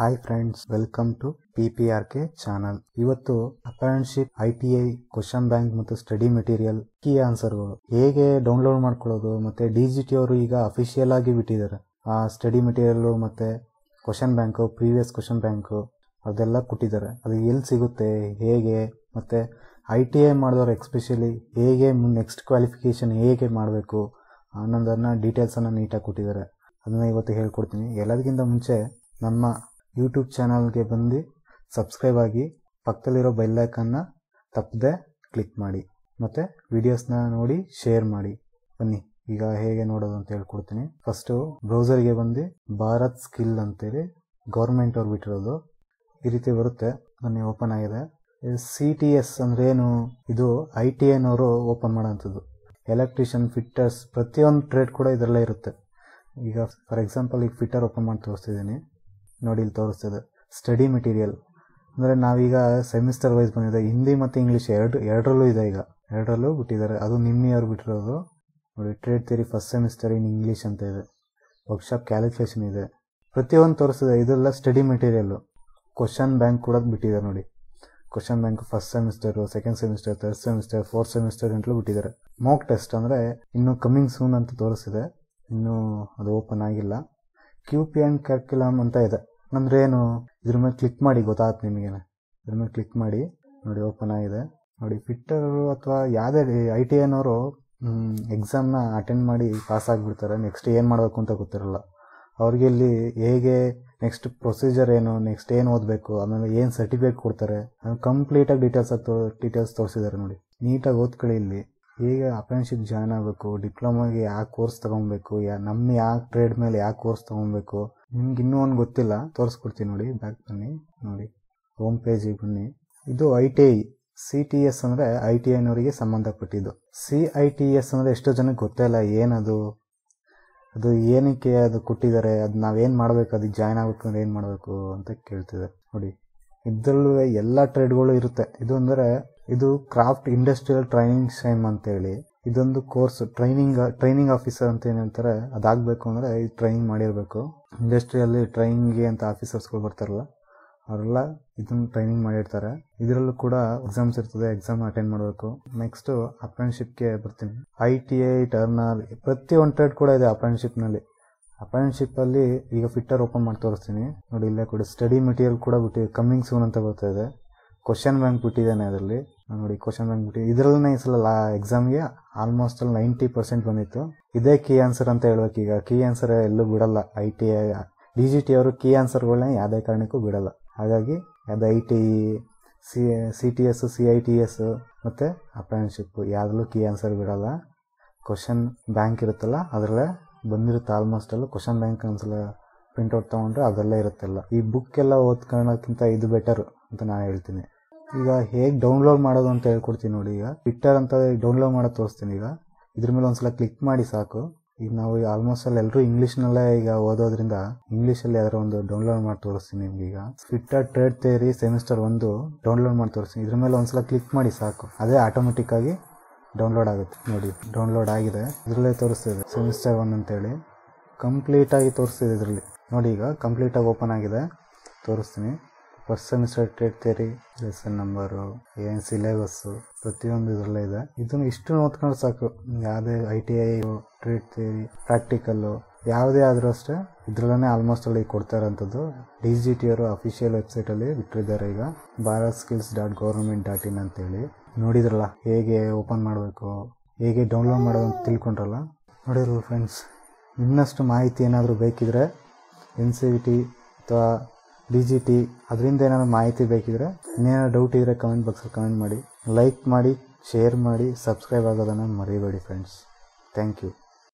hi friends welcome to P P R K channel ಇವತ್ತು apprenticeship I T I question bank ಮತ್ತು study material key ಆನ್ಸರ್ಗಳು ಹೇಗೆ download ಮಾಡ್ಕೊಳ್ಳೋದು ಮತ್ತೆ D G T ಅವರು ಈಗ ಅಫಿಷಿಯಲ್ ಆಗಿ ಬಿಟ್ಟಿದ್ದಾರೆ ಆ ಸ್ಟಡಿ ಮೆಟೀರಿಯಲ್ ಮತ್ತೆ question bank previous question bank ಅದೆಲ್ಲ ಕೊಟ್ಟಿದ್ದಾರೆ ಅದು ಎಲ್ಲಿ ಸಿಗುತ್ತೆ ಹೇಗೆ ಮತ್ತೆ ಐ ಟಿ ಐ ಮಾಡಿದವರು ಎಕ್ಸ್ಪೆಷಲಿ ಹೇಗೆ ನೆಕ್ಸ್ಟ್ ಕ್ವಾಲಿಫಿಕೇಷನ್ ಹೇಗೆ ಮಾಡಬೇಕು ಅನ್ನೋದನ್ನು ಡೀಟೇಲ್ಸನ್ನು ನೀಟಾಗಿ ಕೊಟ್ಟಿದ್ದಾರೆ ಅದನ್ನು ಇವತ್ತು ಹೇಳ್ಕೊಡ್ತೀನಿ ಎಲ್ಲದಕ್ಕಿಂತ ಮುಂಚೆ ನಮ್ಮ ಯೂಟ್ಯೂಬ್ ಚಾನಲ್ಗೆ ಬಂದು ಸಬ್ಸ್ಕ್ರೈಬ್ ಆಗಿ ಪಕ್ಕದಲ್ಲಿರೋ ಬೆಲ್ಲೈಕನ್ನ ತಪ್ಪದೆ ಕ್ಲಿಕ್ ಮಾಡಿ ಮತ್ತು ವಿಡಿಯೋಸ್ನ ನೋಡಿ ಶೇರ್ ಮಾಡಿ ಬನ್ನಿ ಈಗ ಹೇಗೆ ನೋಡೋದು ಅಂತ ಹೇಳ್ಕೊಡ್ತೀನಿ ಫಸ್ಟು ಬ್ರೌಸರ್ಗೆ ಬಂದು ಭಾರತ್ ಸ್ಕಿಲ್ ಅಂತೇಳಿ ಗೌರ್ಮೆಂಟ್ ಅವ್ರು ಬಿಟ್ಟಿರೋದು ಈ ರೀತಿ ಬರುತ್ತೆ ಬನ್ನಿ ಓಪನ್ ಆಗಿದೆ ಸಿ ಟಿ ಎಸ್ ಅಂದ್ರೆ ಏನು ಇದು ಐ ಟಿ ಎನವರು ಓಪನ್ ಮಾಡೋಂಥದ್ದು ಎಲೆಕ್ಟ್ರಿಷಿಯನ್ ಫಿಟ್ಟರ್ಸ್ ಪ್ರತಿಯೊಂದು ಟ್ರೇಡ್ ಕೂಡ ಇದರಲ್ಲೇ ಇರುತ್ತೆ ಈಗ ಫಾರ್ ಎಕ್ಸಾಂಪಲ್ ಈಗ ಫಿಟ್ಟರ್ ಓಪನ್ ಮಾಡಿ ತೋರಿಸ್ತಿದ್ದೀನಿ ನೋಡಿ ಇಲ್ಲಿ ತೋರಿಸ್ತಿದೆ ಸ್ಟಡಿ ಮೆಟೀರಿಯಲ್ ಅಂದರೆ ನಾವೀಗ ಸೆಮಿಸ್ಟರ್ ವೈಸ್ ಬಂದಿದೆ ಹಿಂದಿ ಮತ್ತು ಇಂಗ್ಲೀಷ್ ಎರಡು ಎರಡರಲ್ಲೂ ಇದೆ ಈಗ ಎರಡರಲ್ಲೂ ಬಿಟ್ಟಿದ್ದಾರೆ ಅದು ನಿಮ್ಮ ಇಯರ್ ಬಿಟ್ಟಿರೋದು ನೋಡಿ trade theory first semester in English ಅಂತ ಇದೆ ವರ್ಕ್ಶಾಪ್ ಕ್ಯಾಲ್ಕುಲೇಷನ್ ಇದೆ ಪ್ರತಿಯೊಂದು ತೋರಿಸ್ತಿದೆ ಇದೆಲ್ಲ ಸ್ಟಡಿ ಮೆಟೀರಿಯಲ್ಲು ಕ್ವಶನ್ ಬ್ಯಾಂಕ್ ಕೂಡ ಬಿಟ್ಟಿದ್ದಾರೆ ನೋಡಿ question bank first semester second semester third semester fourth semester ಅಂತಲೂ ಬಿಟ್ಟಿದ್ದಾರೆ ಮಾಕ್ ಟೆಸ್ಟ್ ಅಂದರೆ ಇನ್ನೂ ಕಮ್ಮಿಂಗ್ ಸೂನ್ ಅಂತ ತೋರಿಸಿದೆ ಇನ್ನೂ ಅದು ಓಪನ್ ಆಗಿಲ್ಲ ಕ್ಯೂ ಪಿ ಆ್ಯಂಡ್ ಕರ್ಕ್ಯುಲಮ್ ಅಂತ ಇದೆ ಅಂದರೆ ಏನು ಇದ್ರ ಮೇಲೆ ಕ್ಲಿಕ್ ಮಾಡಿ ಗೊತ್ತಾಗುತ್ತೆ ನಿಮಗೆ ಇದ್ರ ಮೇಲೆ ಕ್ಲಿಕ್ ಮಾಡಿ ನೋಡಿ ಓಪನ್ ಆಗಿದೆ ನೋಡಿ ಫಿಟ್ಟರು ಅಥವಾ ಯಾವುದೇ ಐ ಟಿ ಎನವರು ಎಕ್ಸಾಮ್ನ ಅಟೆಂಡ್ ಮಾಡಿ ಪಾಸ್ ಆಗಿಬಿಡ್ತಾರೆ ನೆಕ್ಸ್ಟ್ ಏನು ಮಾಡಬೇಕು ಅಂತ ಗೊತ್ತಿರಲ್ಲ ಅವ್ರಿಗೆ ಇಲ್ಲಿ ಹೇಗೆ ನೆಕ್ಸ್ಟ್ ಪ್ರೊಸೀಜರ್ ಏನು ನೆಕ್ಸ್ಟ್ ಏನು ಓದಬೇಕು ಆಮೇಲೆ ಏನು ಸರ್ಟಿಫಿಕೇಟ್ ಕೊಡ್ತಾರೆ ಅದು ಕಂಪ್ಲೀಟಾಗಿ ಡೀಟೇಲ್ಸ್ ಆಗಿ ತೋ ಡೀಟೇಲ್ಸ್ ತೋರಿಸಿದ್ದಾರೆ ನೋಡಿ ನೀಟಾಗಿ ಓದ್ಕೊಳ್ಳಿ ಇಲ್ಲಿ ಹೇಗೆ ಅಪ್ರೆಂಟಿಶಿಪ್ ಜಾಯ್ನ್ ಆಗಬೇಕು ಡಿಪ್ಲೊಮಾಗೆ ಯಾವ ಕೋರ್ಸ್ ತೊಗೊಬೇಕು ಯಾ ನಮ್ಮ ಯಾವ ಟ್ರೇಡ್ ಮೇಲೆ ಯಾವ ಕೋರ್ಸ್ ತೊಗೊಬೇಕು ನಿಮ್ಗೆ ಇನ್ನೂ ಒಂದು ಗೊತ್ತಿಲ್ಲ ತೋರಿಸ್ಕೊಡ್ತೀನಿ ನೋಡಿ ಬ್ಯಾಕ್ ಬನ್ನಿ ನೋಡಿ ಹೋಮ್ ಪೇಜಿಗೆ ಬನ್ನಿ ಇದು I T I C T S ಅಂದರೆ ಐ ಟಿ ಐನವರಿಗೆ ಸಂಬಂಧಪಟ್ಟಿದ್ದು ಸಿ ಐ ಟಿ ಎಸ್ ಅಂದರೆ ಎಷ್ಟೋ ಜನಕ್ಕೆ ಗೊತ್ತೇ ಇಲ್ಲ ಏನದು ಅದು ಏನಕ್ಕೆ ಅದು ಕೊಟ್ಟಿದ್ದಾರೆ ಅದು ನಾವೇನು ಮಾಡಬೇಕು ಅದಕ್ಕೆ ಜಾಯ್ನ್ ಆಗಬೇಕು ಅಂದ್ರೆ ಏನು ಮಾಡಬೇಕು ಅಂತ ಕೇಳ್ತಿದೆ ನೋಡಿ ಇದರಲ್ಲೂ ಎಲ್ಲ ಟ್ರೇಡ್ಗಳು ಇರುತ್ತೆ ಇದು ಅಂದರೆ ಇದು ಕ್ರಾಫ್ಟ್ ಇಂಡಸ್ಟ್ರಿಯಲ್ ಟ್ರೈನಿಂಗ್ ಸೈಮ್ ಅಂತೇಳಿ ಇದೊಂದು ಕೋರ್ಸ್ ಟ್ರೈನಿಂಗ್ ಟ್ರೈನಿಂಗ್ ಆಫೀಸರ್ ಅಂತ ಏನು ಹೇಳ್ತಾರೆ ಅದಾಗಬೇಕು ಅಂದರೆ ಇದು ಟ್ರೈನಿಂಗ್ ಮಾಡಿರಬೇಕು ಇಂಡಸ್ಟ್ರಿಯಲ್ಲಿ ಟ್ರೈನಿಂಗ್ಗೆ ಅಂತ ಆಫೀಸರ್ಸ್ಗಳು ಬರ್ತಾರಲ್ಲ ಅವರೆಲ್ಲ ಇದನ್ನು ಟ್ರೈನಿಂಗ್ ಮಾಡಿರ್ತಾರೆ ಇದರಲ್ಲೂ ಕೂಡ ಎಕ್ಸಾಮ್ಸ್ ಇರ್ತದೆ ಎಕ್ಸಾಮ್ ಅಟೆಂಡ್ ಮಾಡಬೇಕು ನೆಕ್ಸ್ಟ್ ಅಪ್ರೆಂಟಿಶಿಪ್ಗೆ ಬರ್ತೀನಿ ಐ ಟಿ ಐ ಟರ್ನರ್ ಪ್ರತಿಯೊಂದು ಟ್ರೇಡ್ ಕೂಡ ಇದೆ ಅಪ್ರೆಂಟಿಶಿಪ್ನಲ್ಲಿ ಅಪ್ರೆಂಟಿಶಿಪ್ಪಲ್ಲಿ ಈಗ ಫಿಟ್ಟರ್ ಓಪನ್ ಮಾಡಿ ತೋರಿಸ್ತೀನಿ ನೋಡಿ ಇಲ್ಲೇ ಕೂಡ ಸ್ಟಡಿ ಮೆಟೀರಿಯಲ್ ಕೂಡ ಬಿಟ್ಟಿದೆ ಕಮ್ಮಿಂಗ್ ಸೂನ್ ಅಂತ ಬರ್ತಾ ಇದೆ ಕ್ವಶನ್ ಬ್ಯಾಂಕ್ ಬಿಟ್ಟಿದ್ದಾನೆ ಅದರಲ್ಲಿ ನೋಡಿ ಕ್ವಶನ್ ಬ್ಯಾಂಕ್ ಬಿಟ್ಟು ಇದರಲ್ಲೇ ಈ ಸಲ ಲಾ ಎಕ್ಸಾಮ್ಗೆ ಆಲ್ಮೋಸ್ಟ್ ಅಲ್ಲಿ ನೈಂಟಿ ಪರ್ಸೆಂಟ್ ಬಂದಿತ್ತು ಇದೇ ಕೀ ಆನ್ಸರ್ ಅಂತ ಹೇಳ್ಬೇಕು ಈಗ ಕೀ ಆನ್ಸರ್ ಎಲ್ಲೂ ಬಿಡಲ್ಲ I T I D G T ಅವರು ಕೀ ಆನ್ಸರ್ಗಳನ್ನ ಯಾವುದೇ ಕಾರಣಕ್ಕೂ ಬಿಡಲ್ಲ ಹಾಗಾಗಿ ಅದು I T C C T S C I T S ಮತ್ತು ಅಪ್ರೆಂಟಿಶಿಪ್ ಯಾವುದಲ್ಲೂ ಕೀ ಆನ್ಸರ್ ಬಿಡಲ್ಲ ಕ್ವಶನ್ ಬ್ಯಾಂಕ್ ಇರುತ್ತಲ್ಲ ಅದರಲ್ಲೇ ಬಂದಿರುತ್ತೆ ಆಲ್ಮೋಸ್ಟ್ ಅಲ್ಲ ಕ್ವಶನ್ ಬ್ಯಾಂಕ್ ಒಂದ್ಸಲ ಪ್ರಿಂಟ್ಔಟ್ ತೊಗೊಂಡ್ರೆ ಅದೆಲ್ಲ ಇರುತ್ತಲ್ಲ ಈ ಬುಕ್ ಎಲ್ಲ ಓದ್ಕೊಳ್ಳೋಕ್ಕಿಂತ ಇದು ಬೆಟರ್ ಅಂತ ನಾನು ಹೇಳ್ತೀನಿ ಈಗ ಹೇಗೆ ಡೌನ್ಲೋಡ್ ಮಾಡೋದು ಅಂತ ಹೇಳ್ಕೊಡ್ತೀನಿ ನೋಡಿ ಈಗ ಟ್ವಿಟ್ಟರ್ ಅಂತ ಡೌನ್ಲೋಡ್ ಮಾಡೋದು ತೋರಿಸ್ತೀನಿ ಈಗ ಇದ್ರ ಮೇಲೆ ಒಂದ್ಸಲ ಕ್ಲಿಕ್ ಮಾಡಿ ಸಾಕು ಈಗ ನಾವು ಆಲ್ಮೋಸ್ಟ್ ಅಲ್ಲಿ ಎಲ್ಲರೂ ಇಂಗ್ಲೀಷ್ನಲ್ಲೇ ಈಗ ಓದೋದ್ರಿಂದ ಇಂಗ್ಲೀಷಲ್ಲಿ ಯಾವ್ದಾರ ಒಂದು ಡೌನ್ಲೋಡ್ ಮಾಡಿ ತೋರಿಸ್ತೀನಿ ನಿಮ್ಗೆ ಈಗ ಟ್ವಿಟ್ಟರ್ ಟ್ರೇಡ್ ಥಿಯರಿ ಸೆಮಿಸ್ಟರ್ ಒಂದು ಡೌನ್ಲೋಡ್ ಮಾಡಿ ತೋರಿಸ್ತೀನಿ ಇದ್ರ ಮೇಲೆ ಒಂದ್ಸಲ ಕ್ಲಿಕ್ ಮಾಡಿ ಸಾಕು ಅದೇ ಆಟೋಮೆಟಿಕ್ ಆಗಿ ಡೌನ್ಲೋಡ್ ಆಗುತ್ತೆ ನೋಡಿ ಡೌನ್ಲೋಡ್ ಆಗಿದೆ ಇದರಲ್ಲೇ ತೋರಿಸ್ತಿದೆ ಸೆಮಿಸ್ಟರ್ ಒನ್ ಅಂತೇಳಿ ಕಂಪ್ಲೀಟಾಗಿ ತೋರಿಸ್ತಿದೆ ಇದರಲ್ಲಿ ನೋಡಿ ಈಗ ಕಂಪ್ಲೀಟಾಗಿ ಓಪನ್ ಆಗಿದೆ ತೋರಿಸ್ತೀನಿ first semester trade theory lesson number ಏನು ಸಿಲೆಬಸ್ಸು ಪ್ರತಿಯೊಂದು ಇದರಲ್ಲೇ ಇದೆ ಇದನ್ನು ಇಷ್ಟು ಓದ್ಕೊಂಡು ಸಾಕು ಯಾವುದೇ I T I trade theory practical ಯಾವುದೇ ಆದರೂ ಅಷ್ಟೇ ಇದರಲ್ಲೇ ಆಲ್ಮೋಸ್ಟ್ ಅಲ್ಲಿ ಕೊಡ್ತಾ ಇರೋಂಥದ್ದು ಡಿ ಜಿ ಟಿ ಅವರು ಅಫಿಷಿಯಲ್ ವೆಬ್ಸೈಟಲ್ಲಿ ಬಿಟ್ಟಿದ್ದಾರೆ ಈಗ Bharat skills dot government dot in ಅಂತೇಳಿ ನೋಡಿದ್ರಲ್ಲ ಹೇಗೆ ಓಪನ್ ಮಾಡಬೇಕು ಹೇಗೆ ಡೌನ್ಲೋಡ್ ಮಾಡೋದು ಅಂತ ತಿಳ್ಕೊಂಡ್ರಲ್ಲ ನೋಡಿರಲ್ಲ ಫ್ರೆಂಡ್ಸ್ ಇನ್ನಷ್ಟು ಮಾಹಿತಿ ಏನಾದರೂ ಬೇಕಿದ್ರೆ ಎನ್ ಸಿ ವಿ ಟಿ ಅಥವಾ ಡಿ ಜಿ ಟಿ ಅದರಿಂದ ಏನಾದರೂ ಮಾಹಿತಿ ಬೇಕಿದ್ರೆ ಇನ್ನೇನಾದ್ರು ಡೌಟ್ ಇದ್ದರೆ ಕಮೆಂಟ್ ಬಾಕ್ಸಲ್ಲಿ ಕಮೆಂಟ್ ಮಾಡಿ ಲೈಕ್ ಮಾಡಿ ಶೇರ್ ಮಾಡಿ ಸಬ್ಸ್ಕ್ರೈಬ್ ಆಗೋದನ್ನು ಮರಿಬೇಡಿ ಫ್ರೆಂಡ್ಸ್ ಥ್ಯಾಂಕ್ ಯು